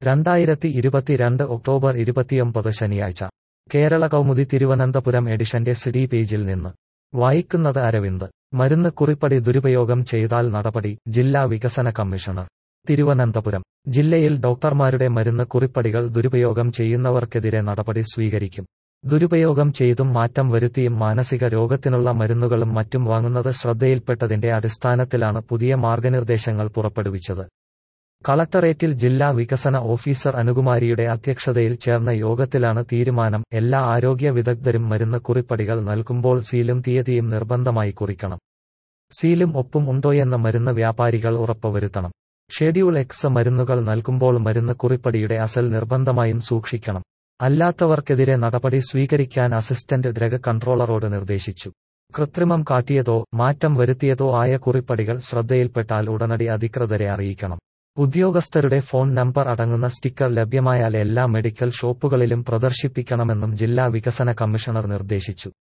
രണ്ടായിരത്തി ഇരുപത്തിരണ്ട് ഒക്ടോബർ ഇരുപത്തിയൊമ്പത് ശനിയാഴ്ച കേരള കൗമുദി തിരുവനന്തപുരം എഡിഷന്റെ സിഡി പേജിൽ നിന്ന് വായിക്കുന്നത് അരവിന്ദ് മരുന്ന് കുറിപ്പടി ദുരുപയോഗം ചെയ്താൽ നടപടി ജില്ലാ വികസന കമ്മീഷണർ തിരുവനന്തപുരം ജില്ലയിൽ ഡോക്ടർമാരുടെ മരുന്ന് കുറിപ്പടികൾ ദുരുപയോഗം ചെയ്യുന്നവർക്കെതിരെ നടപടി സ്വീകരിക്കും ദുരുപയോഗം ചെയ്തും മാറ്റം വരുത്തിയും മാനസിക രോഗത്തിനുള്ള മരുന്നുകളും മറ്റും വാങ്ങുന്നത് ശ്രദ്ധയിൽപ്പെട്ടതിന്റെ അടിസ്ഥാനത്തിലാണ് പുതിയ മാർഗനിർദ്ദേശങ്ങൾ പുറപ്പെടുവിച്ചത് കളക്ടറേറ്റിൽ ജില്ലാ വികസന ഓഫീസർ അനുകുമാരിയുടെ അധ്യക്ഷതയിൽ ചേർന്ന യോഗത്തിലാണ് തീരുമാനം എല്ലാ ആരോഗ്യ വിദഗ്ധരും മരുന്ന് കുറിപ്പടികൾ നൽകുമ്പോൾ സീലും തീയതിയും നിർബന്ധമായി കുറിക്കണം സീലും ഒപ്പും ഉണ്ടോയെന്ന് മരുന്ന് വ്യാപാരികൾ ഉറപ്പുവരുത്തണം ഷെഡ്യൂൾ എക്സ് മരുന്നുകൾ നൽകുമ്പോൾ മരുന്ന് കുറിപ്പടിയുടെ അസൽ നിർബന്ധമായും സൂക്ഷിക്കണം അല്ലാത്തവർക്കെതിരെ നടപടി സ്വീകരിക്കാൻ അസിസ്റ്റന്റ് ഡ്രഗ് കൺട്രോളറോട് നിർദ്ദേശിച്ചു കൃത്രിമം കാട്ടിയതോ മാറ്റം വരുത്തിയതോ ആയ കുറിപ്പടികൾ ശ്രദ്ധയിൽപ്പെട്ടാൽ ഉടനടി അധികൃതരെ അറിയിക്കണം ഉദ്യോഗസ്ഥരുടെ ഫോൺ നമ്പർ അടങ്ങുന്ന സ്റ്റിക്കർ ലഭ്യമായാൽ എല്ലാ മെഡിക്കൽ ഷോപ്പുകളിലും പ്രദർശിപ്പിക്കണമെന്നും ജില്ലാ വികസന കമ്മീഷണർ നിർദ്ദേശിച്ചു